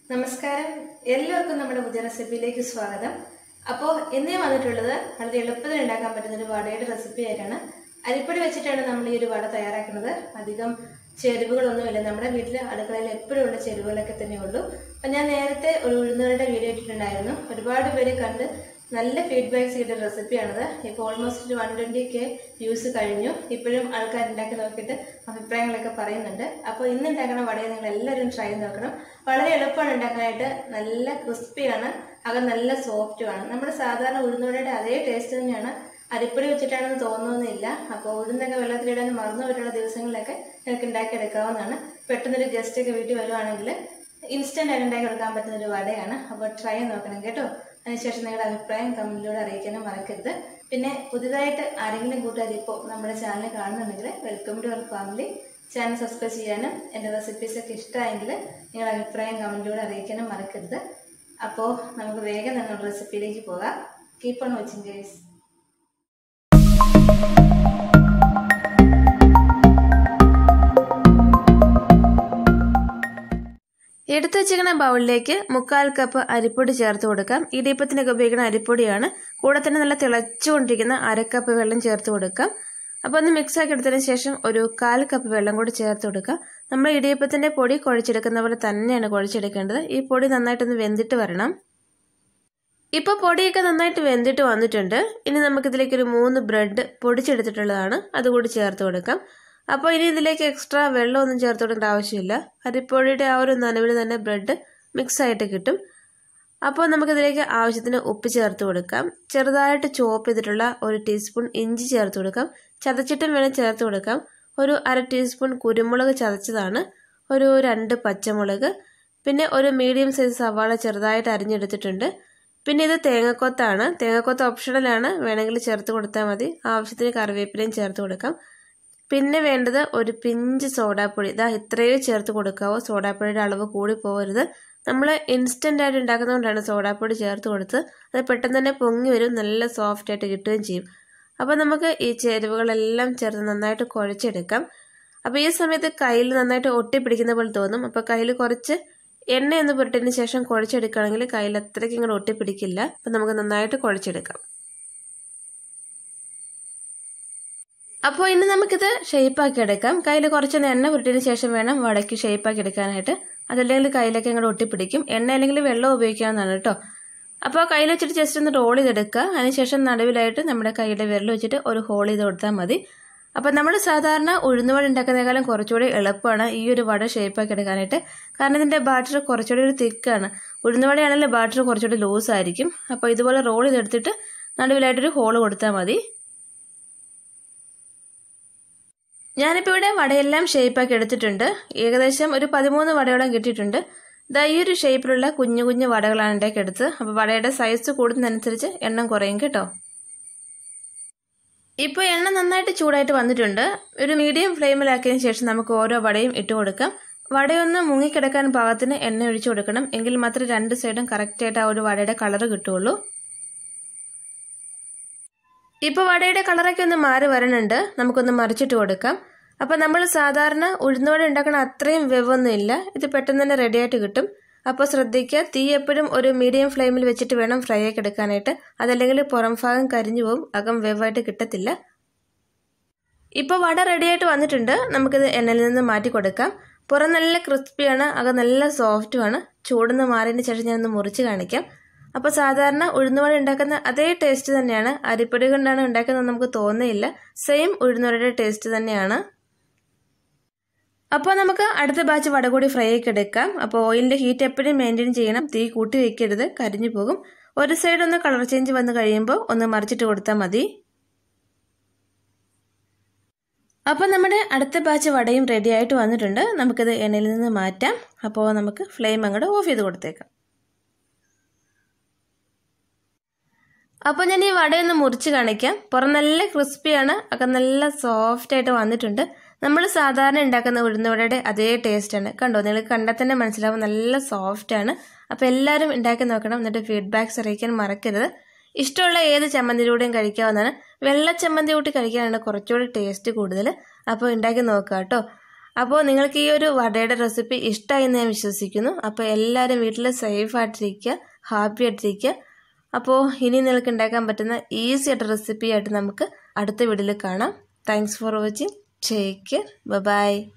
നമസ്കാരം എല്ലാവർക്കും നമ്മുടെ പുതിയ റെസിപ്പിയിലേക്ക് സ്വാഗതം അപ്പോൾ ഇന്ന് ഞാൻ വന്നിട്ടുള്ളത് വളരെ എളുപ്പത്തിൽ ഉണ്ടാക്കാൻ പറ്റുന്ന ഒരു വടയുടെ റെസിപ്പി ആയിട്ടാണ് അരിപ്പൊടി വെച്ചിട്ടാണ് നമ്മൾ ഈ ഒരു വട തയ്യാറാക്കുന്നത് അധികം ചേരുവകളൊന്നുമില്ല നമ്മുടെ വീട്ടിൽ അടുക്കളയിൽ എപ്പോഴും ഉള്ള ചേരുവകളൊക്കെ തന്നെ ഉള്ളൂ അപ്പം ഞാൻ നേരത്തെ ഒരു ഉഴുന്നുകളുടെ വീഡിയോ ഇട്ടിട്ടുണ്ടായിരുന്നു ഒരുപാട് പേര് കണ്ട് നല്ല ഫീഡ്ബാക്സ് കിട്ടിയ റെസിപ്പിയാണിത് ഇപ്പോൾ ഓൾമോസ്റ്റ് ഒരു വൺ ട്വൻറ്റി കെ വ്യൂസ് കഴിഞ്ഞു ഇപ്പോഴും ആൾക്കാർ ഉണ്ടാക്കി നോക്കിയിട്ട് അഭിപ്രായങ്ങളൊക്കെ പറയുന്നുണ്ട് അപ്പോൾ ഇന്ന് ഉണ്ടാക്കുന്ന വടയെ നിങ്ങൾ എല്ലാവരും ട്രൈ ചെയ്ത് നോക്കണം വളരെ എളുപ്പമാണ് ഉണ്ടാക്കാനായിട്ട് നല്ല ക്രിസ്പിയാണ് അകം നല്ല സോഫ്റ്റുമാണ് നമ്മുടെ സാധാരണ ഉഴുന്നുവടയുടെ അതേ ടേസ്റ്റ് തന്നെയാണ് അരിപ്പൊടി വെച്ചിട്ടാണെന്ന് തോന്നുന്നില്ല അപ്പോൾ ഉഴുന്നൊക്കെ വെള്ളത്തിലിടാൻ മറന്നു പോയിട്ടുള്ള ദിവസങ്ങളിലൊക്കെ നിങ്ങൾക്ക് ഉണ്ടാക്കിയെടുക്കാവുന്നതാണ് പെട്ടെന്നൊരു ഗസ്റ്റ് ഒക്കെ വീട്ടിൽ വരുവാണെങ്കിൽ ഇൻസ്റ്റന്റ് ആയിട്ട് ഉണ്ടാക്കി എടുക്കാൻ പറ്റുന്ന ഒരു വടയാണ് അപ്പോൾ ട്രൈ ചെയ്ത് നോക്കണം കേട്ടോ അതിനുശേഷം നിങ്ങളുടെ അഭിപ്രായം കമന്റിലൂടെ അറിയിക്കാനും മറക്കരുത് പിന്നെ പുതിയതായിട്ട് ആരെങ്കിലും കൂട്ടുകാർ ഇപ്പോൾ നമ്മുടെ ചാനൽ കാണുന്നുണ്ടെങ്കിൽ welcome to our family channel subscribe ചെയ്യാനും എൻ്റെ റെസിപ്പീസ് ഒക്കെ ഇഷ്ടമായെങ്കിൽ നിങ്ങളുടെ അഭിപ്രായം കമന്റിലൂടെ അറിയിക്കാനും മറക്കരുത് അപ്പോൾ നമുക്ക് വേഗം തന്നെ റെസിപ്പിയിലേക്ക് പോകാം കീപ്പ് ഓൺ വാച്ചിങ് ഗൈസ് എടുത്തു വെച്ചിരിക്കുന്ന ബൗളിലേക്ക് മുക്കാൽ കപ്പ് അരിപ്പൊടി ചേർത്ത് കൊടുക്കാം ഇടിയപ്പത്തിനൊക്കെ ഉപയോഗിക്കുന്ന അരിപ്പൊടിയാണ് കൂടെ തന്നെ നല്ല തിളച്ചുകൊണ്ടിരിക്കുന്ന അരക്കപ്പ് വെള്ളം ചേർത്ത് കൊടുക്കാം അപ്പോൾ ഒന്ന് മിക്സ് ആക്കി എടുത്തതിന് ശേഷം ഒരു കാൽ കപ്പ് വെള്ളം കൂടി ചേർത്ത് കൊടുക്കാം നമ്മൾ ഇടിയപ്പത്തിന്റെ പൊടി കുഴച്ചെടുക്കുന്ന പോലെ തന്നെയാണ് കുഴച്ചെടുക്കേണ്ടത് ഈ പൊടി നന്നായിട്ടൊന്ന് വെന്തിട്ട് വരണം ഇപ്പോൾ പൊടിയൊക്കെ നന്നായിട്ട് വെന്തിട്ട് വന്നിട്ടുണ്ട് ഇനി നമുക്കിതിലേക്ക് ഒരു മൂന്ന് ബ്രെഡ് പൊടിച്ചെടുത്തിട്ടുള്ളതാണ് അതുകൂടി ചേർത്ത് കൊടുക്കാം അപ്പോൾ ഇനി ഇതിലേക്ക് എക്സ്ട്രാ വെള്ളമൊന്നും ചേർത്ത് കൊടുക്കേണ്ട ആവശ്യമില്ല അരിപ്പൊടിയുടെ ആ ഒരു നനവിൽ തന്നെ ബ്രെഡ് മിക്സ് ആയിട്ട് കിട്ടും അപ്പോൾ നമുക്കിതിലേക്ക് ആവശ്യത്തിന് ഉപ്പ് ചേർത്ത് കൊടുക്കാം ചെറുതായിട്ട് ചോപ്പ് ചെയ്തിട്ടുള്ള ഒരു ടീസ്പൂൺ ഇഞ്ചി ചേർത്ത് കൊടുക്കാം ചതച്ചിട്ടും വേണം ചേർത്ത് കൊടുക്കാം ഒരു അര ടീസ്പൂൺ കുരുമുളക് ചതച്ചതാണ് ഒരു രണ്ട് പച്ചമുളക് പിന്നെ ഒരു മീഡിയം സൈസ് സവാള ചെറുതായിട്ട് അരിഞ്ഞെടുത്തിട്ടുണ്ട് പിന്നെ ഇത് തേങ്ങക്കൊത്താണ് തേങ്ങക്കൊത്ത് ഓപ്ഷണലാണ് വേണമെങ്കിൽ ചേർത്ത് കൊടുത്താൽ മതി ആവശ്യത്തിന് കറിവേപ്പിലയും ചേർത്ത് കൊടുക്കാം പിന്നെ വേണ്ടത് ഒരു പിഞ്ച് സോഡാപ്പൊടി ഇതാ ഇത്രയും ചേർത്ത് കൊടുക്കാവോ സോഡാപ്പൊടിയുടെ അളവ് കൂടി പോകരുത് നമ്മൾ ഇൻസ്റ്റൻ്റ് ആയിട്ട് ഉണ്ടാക്കുന്നതുകൊണ്ടാണ് സോഡാപ്പൊടി ചേർത്ത് കൊടുത്ത് അത് പെട്ടെന്ന് തന്നെ പൊങ്ങി വരും നല്ല സോഫ്റ്റ് ആയിട്ട് കിട്ടുകയും ചെയ്യും അപ്പോൾ നമുക്ക് ഈ ചേരുവകളെല്ലാം ചേർത്ത് നന്നായിട്ട് കുഴച്ചെടുക്കാം അപ്പോൾ ഈ സമയത്ത് കയ്യിൽ നന്നായിട്ട് ഒട്ടിപ്പിടിക്കുന്ന പോലെ തോന്നും അപ്പോൾ കയ്യിൽ കുറച്ച് എണ്ണ ഒന്ന് പുരട്ടിയതിന് ശേഷം കുഴച്ചെടുക്കുകയാണെങ്കിൽ കയ്യിൽ അത്രയ്ക്ക് ഇങ്ങനെ ഒട്ടിപ്പിടിക്കില്ല അപ്പം നമുക്ക് നന്നായിട്ട് കുഴച്ചെടുക്കാം അപ്പോൾ ഇനി നമുക്കിത് ഷേപ്പാക്കി എടുക്കാം കയ്യിൽ കുറച്ചൊന്ന് എണ്ണ പുരട്ടിയതിന് ശേഷം വേണം വടക്ക് ഷേപ്പാക്കി എടുക്കാനായിട്ട് അതല്ലെങ്കിൽ കയ്യിലൊക്കെ ഇങ്ങോട്ട് ഒട്ടിപ്പിടിക്കും എണ്ണ അല്ലെങ്കിൽ വെള്ളം ഉപയോഗിക്കാവുന്നതാണ് കേട്ടോ അപ്പോൾ കയ്യിൽ വെച്ചിട്ട് ജസ്റ്റ് ഒന്ന് റോൾ ചെയ്തെടുക്കുക അതിനുശേഷം നടുവിലായിട്ട് നമ്മുടെ കൈയുടെ വിരൽ വെച്ചിട്ട് ഒരു ഹോൾ ചെയ്ത് കൊടുത്താൽ മതി അപ്പം നമ്മൾ സാധാരണ ഉഴുന്നുവട ഉണ്ടാക്കുന്നതിനേക്കാളും കുറച്ചുകൂടി എളുപ്പമാണ് ഈ ഒരു വട ഷേപ്പാക്കി എടുക്കാനായിട്ട് കാരണം ഇതിൻ്റെ ബാറ്റർ കുറച്ചുകൂടി ഒരു തിക്കാണ് ഉഴുന്നുവടയാണെങ്കിൽ ബാറ്റർ കുറച്ചുകൂടി ലൂസ് ആയിരിക്കും അപ്പോൾ ഇതുപോലെ റോൾ ചെയ്തെടുത്തിട്ട് നടുവിലായിട്ടൊരു ഹോൾ കൊടുത്താൽ മതി ഞാനിപ്പോൾ ഇവിടെ വടയെല്ലാം ഷേപ്പാക്കി എടുത്തിട്ടുണ്ട് ഏകദേശം ഒരു പതിമൂന്ന് വടയോളം കിട്ടിയിട്ടുണ്ട് ഇതാ ഈ ഒരു ഷേപ്പിലുള്ള കുഞ്ഞു കുഞ്ഞു വടകളാണ് ഉണ്ടാക്കി എടുത്ത് അപ്പോൾ വടയുടെ സൈസ് കൂടുന്നതനുസരിച്ച് എണ്ണം കുറയും കേട്ടോ ഇപ്പോൾ എണ്ണ നന്നായിട്ട് ചൂടായിട്ട് വന്നിട്ടുണ്ട് ഒരു മീഡിയം ഫ്ലെയിമിലാക്കിയതിന് ശേഷം നമുക്ക് ഓരോ വടയും ഇട്ട് കൊടുക്കാം വടയൊന്ന് മുങ്ങിക്കിടക്കാൻ പാകത്തിന് എണ്ണ ഒഴിച്ചു കൊടുക്കണം എങ്കിൽ മാത്രമേ രണ്ട് സൈഡും കറക്റ്റായിട്ട് ആ ഒരു വടയുടെ കളർ കിട്ടുള്ളൂ ഇപ്പോൾ വടയുടെ കളറൊക്കെ ഒന്ന് മാറി വരണുണ്ട് നമുക്കൊന്ന് മറിച്ചിട്ട് കൊടുക്കാം അപ്പോൾ നമ്മൾ സാധാരണ ഉഴുന്നുവട ഉണ്ടാക്കണ അത്രയും വെവൊന്നും ഇല്ല ഇത് പെട്ടെന്ന് തന്നെ റെഡി ആയിട്ട് കിട്ടും അപ്പോൾ ശ്രദ്ധിക്കുക തീ എപ്പോഴും ഒരു മീഡിയം ഫ്ലെയിമിൽ വെച്ചിട്ട് വേണം ഫ്രൈ ആക്കി എടുക്കാനായിട്ട് അതല്ലെങ്കിൽ പുറം ഭാഗം കരിഞ്ഞു പോകും അകം വെവായിട്ട് കിട്ടത്തില്ല ഇപ്പോൾ വട റെഡിയായിട്ട് വന്നിട്ടുണ്ട് നമുക്കിത് എണ്ണയിൽ നിന്ന് മാറ്റി കൊടുക്കാം പുറം നല്ല ക്രിസ്പിയാണ് അകം നല്ല സോഫ്റ്റുമാണ് ചൂടുന്ന് മാറിയതിന് ശേഷം ഞാനൊന്ന് മുറിച്ച് കാണിക്കാം അപ്പോൾ സാധാരണ ഉഴുന്നുവട ഉണ്ടാക്കുന്ന അതേ ടേസ്റ്റ് തന്നെയാണ് അരിപ്പൊടി കൊണ്ടാണ് ഉണ്ടാക്കുന്നത് നമുക്ക് തോന്നുന്നില്ല സെയിം ഉഴുന്നുവടയുടെ ടേസ്റ്റ് തന്നെയാണ് അപ്പോൾ നമുക്ക് അടുത്ത ബാച്ച് വട കൂടി ഫ്രൈ ആക്കി എടുക്കാം അപ്പോൾ ഓയിലിൻ്റെ ഹീറ്റ് എപ്പോഴും മെയിൻറ്റെയിൻ ചെയ്യണം തീ കൂട്ടി വെക്കരുത് കരിഞ്ഞു പോകും ഒരു സൈഡ് ഒന്ന് കളർ ചേഞ്ച് വന്ന് കഴിയുമ്പോൾ ഒന്ന് മറിച്ചിട്ട് കൊടുത്താൽ മതി അപ്പോൾ നമ്മുടെ അടുത്ത ബാച്ച് വടയും റെഡി ആയിട്ട് വന്നിട്ടുണ്ട് നമുക്കിത് എണ്ണയിൽ നിന്ന് മാറ്റാം അപ്പോൾ നമുക്ക് ഫ്ലെയിം അങ്ങോട്ട് ഓഫ് ചെയ്ത് കൊടുത്തേക്കാം അപ്പോൾ ഞാൻ ഈ വടയൊന്ന് മുറിച്ച് കാണിക്കാം പുറം നല്ല ക്രിസ്പിയാണ് ഒക്കെ നല്ല സോഫ്റ്റ് ആയിട്ട് വന്നിട്ടുണ്ട് നമ്മൾ സാധാരണ ഉണ്ടാക്കുന്ന ഉഴുന്നുവടയുടെ അതേ ടേസ്റ്റാണ് കണ്ടോ നിങ്ങൾക്ക് കണ്ടാൽ തന്നെ മനസ്സിലാവും നല്ല സോഫ്റ്റാണ് അപ്പോൾ എല്ലാവരും ഉണ്ടാക്കി നോക്കണം എന്നിട്ട് ഫീഡ്ബാക്ക്സ് അറിയിക്കാൻ മറക്കരുത് ഇഷ്ടമുള്ള ഏത് ചമ്മന്തിയിലൂടെയും കഴിക്കാവുന്നതാണ് വെള്ള ചമ്മന്തി കൂട്ടി കഴിക്കാനാണ് കുറച്ചുകൂടി ടേസ്റ്റ് കൂടുതൽ അപ്പോൾ ഉണ്ടാക്കി നോക്കുക കേട്ടോ അപ്പോൾ നിങ്ങൾക്ക് ഈ ഒരു വടയുടെ റെസിപ്പി ഇഷ്ടമായി എന്ന് ഞാൻ വിശ്വസിക്കുന്നു അപ്പോൾ എല്ലാവരും വീട്ടിൽ സേഫ് ആയിട്ടിരിക്കുക ഹാപ്പി ആയിട്ടിരിക്കുക അപ്പോൾ ഇനി നിങ്ങൾക്ക് ഉണ്ടാക്കാൻ പറ്റുന്ന ഈസി ആയിട്ട് റെസിപ്പി ആയിട്ട് നമുക്ക് അടുത്ത വീഡിയോയിൽ കാണാം thanks for watching take care by